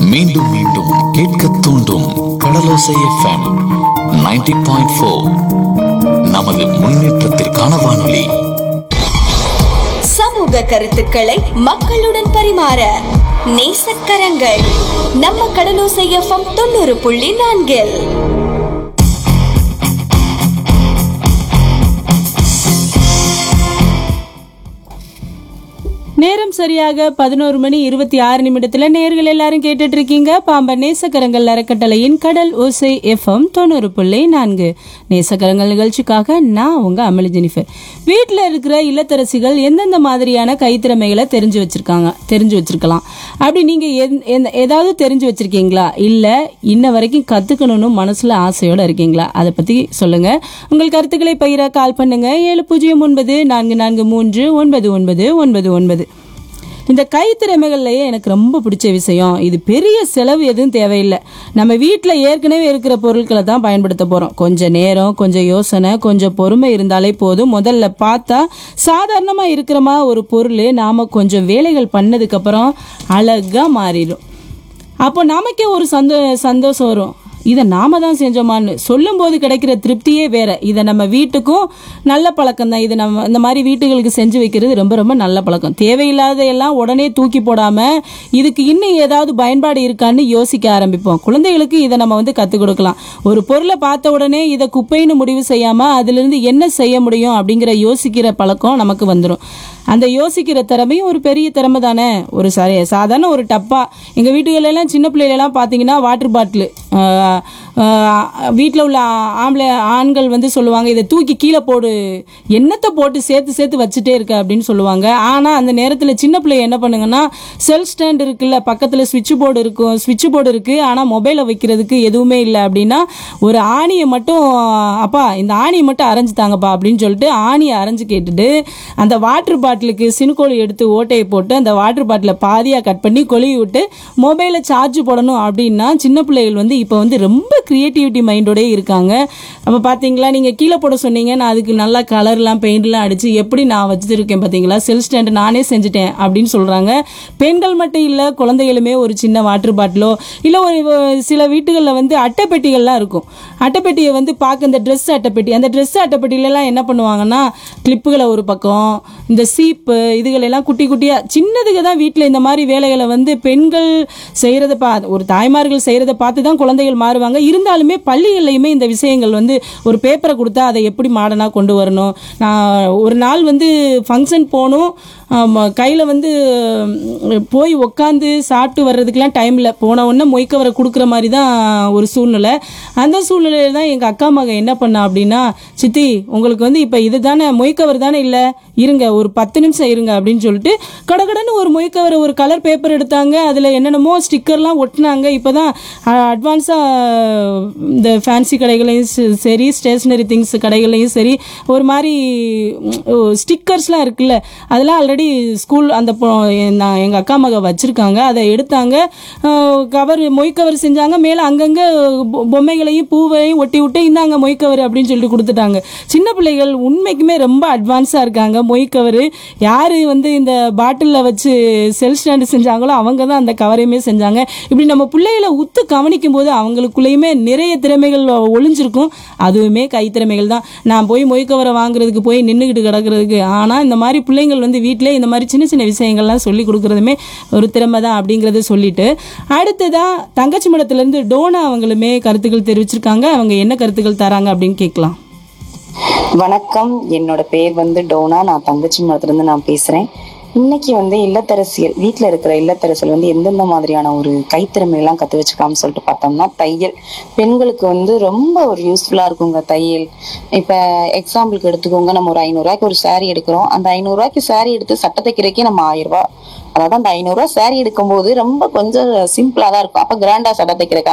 மீண்டும் மீண்டும் கேட்க தூண்டும் கடலோசை எஃப்எம் 90.4 பாயிண்ட் ஃபோர் நமது முன்னேற்றத்திற்கான வானொலி சமூக கருத்துக்களை மக்களுடன் பரிமாற நேசக்கரங்கள் நம்ம கடலோசை எஃப்எம் தொண்ணூறு புள்ளி நான்கில் நேரம் சரியாக பதினோரு மணி இருபத்தி ஆறு நிமிடத்துல நேர்கள் எல்லாரும் கேட்டுட்டு இருக்கீங்க பாம்பன் நேசக்கரங்கள் அறக்கட்டளையின் கடல் ஓசை எஃப்எம் தொண்ணூறு புள்ளி நான்கு நேசக்கரங்கள் நிகழ்ச்சிக்காக நான் உங்க அமளி ஜெனிஃபர் வீட்டில் இருக்கிற இல்லத்தரசிகள் எந்தெந்த மாதிரியான கைத்திறமைகளை தெரிஞ்சு வச்சிருக்காங்க தெரிஞ்சு வச்சிருக்கலாம் அப்படி நீங்க எந்த- எந்த- ஏதாவது தெரிஞ்சு வச்சிருக்கீங்களா இல்ல இன்ன வரைக்கும் கத்துக்கணும்னு மனசுல ஆசையோட இருக்கீங்களா அதை பத்தி சொல்லுங்க உங்கள் கருத்துக்களை பகிர கால் பண்ணுங்க ஏழு பூஜ்ஜியம் ஒன்பது நான்கு நான்கு மூன்று ஒன்பது ஒன்பது ஒன்பது ஒன்பது இந்த கைத்திறமைகள்லயே எனக்கு ரொம்ப பிடிச்ச விஷயம் இது பெரிய செலவு எதுவும் தேவையில்லை நம்ம வீட்டில் ஏற்கனவே இருக்கிற பொருட்களை தான் பயன்படுத்த போகிறோம் கொஞ்சம் நேரம் கொஞ்சம் யோசனை கொஞ்சம் பொறுமை இருந்தாலே போதும் முதல்ல பார்த்தா சாதாரணமாக இருக்கிறமா ஒரு பொருள் நாம் கொஞ்சம் வேலைகள் பண்ணதுக்கப்புறம் அழகாக மாறிடும் அப்போ நமக்கே ஒரு சந்தோ சந்தோஷம் வரும் இதை நாம தான் செஞ்சோமான்னு சொல்லும்போது கிடைக்கிற திருப்தியே வேற இதை நம்ம வீட்டுக்கும் நல்ல பழக்கம் தான் இது நம்ம இந்த மாதிரி வீட்டுகளுக்கு செஞ்சு வைக்கிறது ரொம்ப ரொம்ப நல்ல பழக்கம் தேவையில்லாத எல்லாம் உடனே தூக்கி போடாம இதுக்கு இன்னும் ஏதாவது பயன்பாடு இருக்கான்னு யோசிக்க ஆரம்பிப்போம் குழந்தைகளுக்கு இதை நம்ம வந்து கற்றுக் கொடுக்கலாம் ஒரு பொருளை பார்த்த உடனே இதை குப்பைன்னு முடிவு செய்யாம அதிலிருந்து என்ன செய்ய முடியும் அப்படிங்கிற யோசிக்கிற பழக்கம் நமக்கு வந்துடும் அந்த யோசிக்கிற திறமையும் ஒரு பெரிய திறமை தானே ஒரு சரி சாதாரண ஒரு டப்பா எங்கள் வீட்டுகளெல்லாம் சின்ன பிள்ளைகளெல்லாம் பார்த்தீங்கன்னா வாட்டர் பாட்டிலு வீட்டில் உள்ள ஆம்பளை ஆண்கள் வந்து சொல்லுவாங்க இதை தூக்கி கீழே போடு எண்ணத்தை போட்டு சேர்த்து சேர்த்து வச்சுட்டே இருக்க அப்படின்னு சொல்லுவாங்க ஆனால் அந்த நேரத்தில் சின்ன பிள்ளைங்க என்ன பண்ணுங்கன்னா செல் ஸ்டாண்ட் இருக்குல்ல பக்கத்தில் சுவிட்ச் போர்டு இருக்கும் சுவிட்ச் போர்டு இருக்குது ஆனால் மொபைலை வைக்கிறதுக்கு எதுவுமே இல்லை அப்படின்னா ஒரு ஆணியை மட்டும் அப்பா இந்த ஆணியை மட்டும் அரைஞ்சு தாங்கப்பா அப்படின்னு சொல்லிட்டு ஆணியை அரைஞ்சு கேட்டுட்டு அந்த வாட்டர் பாட்டிலுக்கு சினுக்கோழி எடுத்து ஓட்டையை போட்டு அந்த வாட்டர் பாட்டிலை பாதியாக கட் பண்ணி கொழுவி விட்டு மொபைலை சார்ஜ் போடணும் அப்படின்னா சின்ன பிள்ளைகள் வந்து இப்போ வந்து ரொம்ப கிரியேட்டிவிட்டி மைண்டோடே இருக்காங்க அப்போ பார்த்தீங்களா நீங்கள் கீழே போட சொன்னீங்க நான் அதுக்கு நல்லா கலர்லாம் பெயிண்ட்லாம் அடித்து எப்படி நான் வச்சுருக்கேன் பார்த்தீங்களா செல் ஸ்டாண்ட் நானே செஞ்சுட்டேன் அப்படின்னு சொல்கிறாங்க பெண்கள் மட்டும் இல்லை குழந்தைகளுமே ஒரு சின்ன வாட்டர் பாட்டிலோ இல்லை ஒரு ஒரு சில வீட்டுகளில் வந்து அட்டைப்பெட்டிகள்லாம் இருக்கும் அட்டைப்பெட்டியை வந்து பார்க்க இந்த ட்ரெஸ் அட்டைப்பெட்டி அந்த ட்ரெஸ் அட்டைப்பெட்டியிலலாம் என்ன பண்ணுவாங்கன்னா கிளிப்புகளை ஒரு பக்கம் இந்த சீப்பு இதுகளெல்லாம் குட்டி குட்டியாக சின்னதுக்கு தான் வீட்டில் இந்த மாதிரி வேலைகளை வந்து பெண்கள் செய்கிறத பா ஒரு தாய்மார்கள் செய்கிறத பார்த்து தான் குழந்தைகள் மாறுவாங்க இருந்தாலுமே பள்ளிகள்லையுமே இந்த விஷயங்கள் வந்து ஒரு பேப்பரை கொடுத்தா அதை எப்படி மாடர்னாக கொண்டு வரணும் நான் ஒரு நாள் வந்து ஃபங்க்ஷன் போகணும் கையில் வந்து ம், போய் உக்காந்து சாப்பிட்டு வர்றதுக்கெலாம் டைம் இல்லை போன உடனே மொய்க்கவரை கொடுக்குற மாதிரி தான் ஒரு சூழ்நிலை அந்த சூழ்நிலையில் தான் எங்கள் அக்கா மகன் என்ன பண்ணா அப்படின்னா சித்தி உங்களுக்கு வந்து இப்போ இது தானே மொய்க்கவர் தானே இல்லை இருங்க ஒரு பத்து நிமிஷம் இருங்க அப்படின்னு சொல்லிட்டு கடகடன்னு ஒரு மொய்க்கவர் ஒரு கலர் பேப்பர் எடுத்தாங்க அதில் என்னென்னமோ ஸ்டிக்கர்லாம் ஒட்டினாங்க இப்போ தான் அட்வான்ஸாக இந்த ஃபேன்சி கடைகளையும் ச- சரி ஸ்டேஷ்னரி திங்ஸ் கடைகளையும் சரி ஒரு மாதிரி ஸ்டிக்கர்ஸ்லாம் இருக்குல்ல அதெல்லாம் ஆல்ரெடி ஸ்கூல் அந்த பொ- நான் எங்கள் அக்கா மக வச்சுருக்காங்க அதை எடுத்தாங்க கவர் மொய் கவர் செஞ்சாங்க மேலே அங்கங்கே பொ- பொம்மைகளையும் பூவையும் ஒட்டி விட்டு இந்தாங்க மொய் கவர் அப்படின்னு சொல்லிட்டு கொடுத்துட்டாங்க சின்ன பிள்ளைகள் உண்மைக்குமே ரொம்ப அட்வான்ஸாக இருக்காங்க மொய் கவர் யார் வந்து இந்த பாட்டிலில் வச்சு செல் ஸ்டாண்டு செஞ்சாங்களோ அவங்க தான் அந்த கவரையுமே செஞ்சாங்க இப்படி நம்ம பிள்ளைகளை உத்து கவனிக்கும் போது அவங்களுக்குள்ளேயுமே நிறைய திறமைகள் ஒளிஞ்சிருக்கும் அதுவுமே கைத்திறமைகள் தான் நான் போய் மொய் கவரை வாங்குறதுக்கு போய் நின்றுக்கிட்டு கிடக்கிறதுக்கு ஆனால் இந்த மாதிரி பிள்ளைங்கள் வந்து வீட்டிலே இந்த மாதிரி சின்ன சின்ன விஷயங்கள்லாம் சொல்லி கொடுக்குறதுமே ஒரு திறமை தான் அப்படிங்கிறத சொல்லிட்டு அடுத்ததான் தங்கச்சி மடத்துலேருந்து டோனா அவங்களுமே கருத்துக்கள் தெரிவிச்சிருக்காங்க அவங்க என்ன கருத்துக்கள் தராங்க அப்படின்னு கேட்கலாம் வணக்கம் என்னோட பேர் வந்து டோனா நான் தங்கச்சி மரத்துலேருந்து நான் பேசுறேன் இன்னைக்கு வந்து இல்லத்தரசியல் வீட்டில் இருக்கிற இல்லத்தரசியல் வந்து எந்தெந்த மாதிரியான ஒரு கைத்திறமையெல்லாம் கற்று வச்சுக்கலாம்னு சொல்லிட்டு பார்த்தோம்னா தையல் பெண்களுக்கு வந்து ரொம்ப ஒரு யூஸ்ஃபுல்லாக இருக்குங்க தையல் இப்போ எக்ஸாம்பிளுக்கு எடுத்துக்கோங்க நம்ம ஒரு ஐநூறுரூவாய்க்கு ஒரு saree எடுக்கிறோம் அந்த ஐநூறுரூவாய்க்கு saree எடுத்து சட்டை தைக்கிறதுக்கே நம்ம ஆயிரம் ரூபாய் அதாவது அந்த ஐநூறுரூவா saree எடுக்கும்போது ரொம்ப கொஞ்சம் சிம்பிளாக தான் இருக்கும் அப்போ கிராண்டாக சட்டை தைக்கிறதுக்கு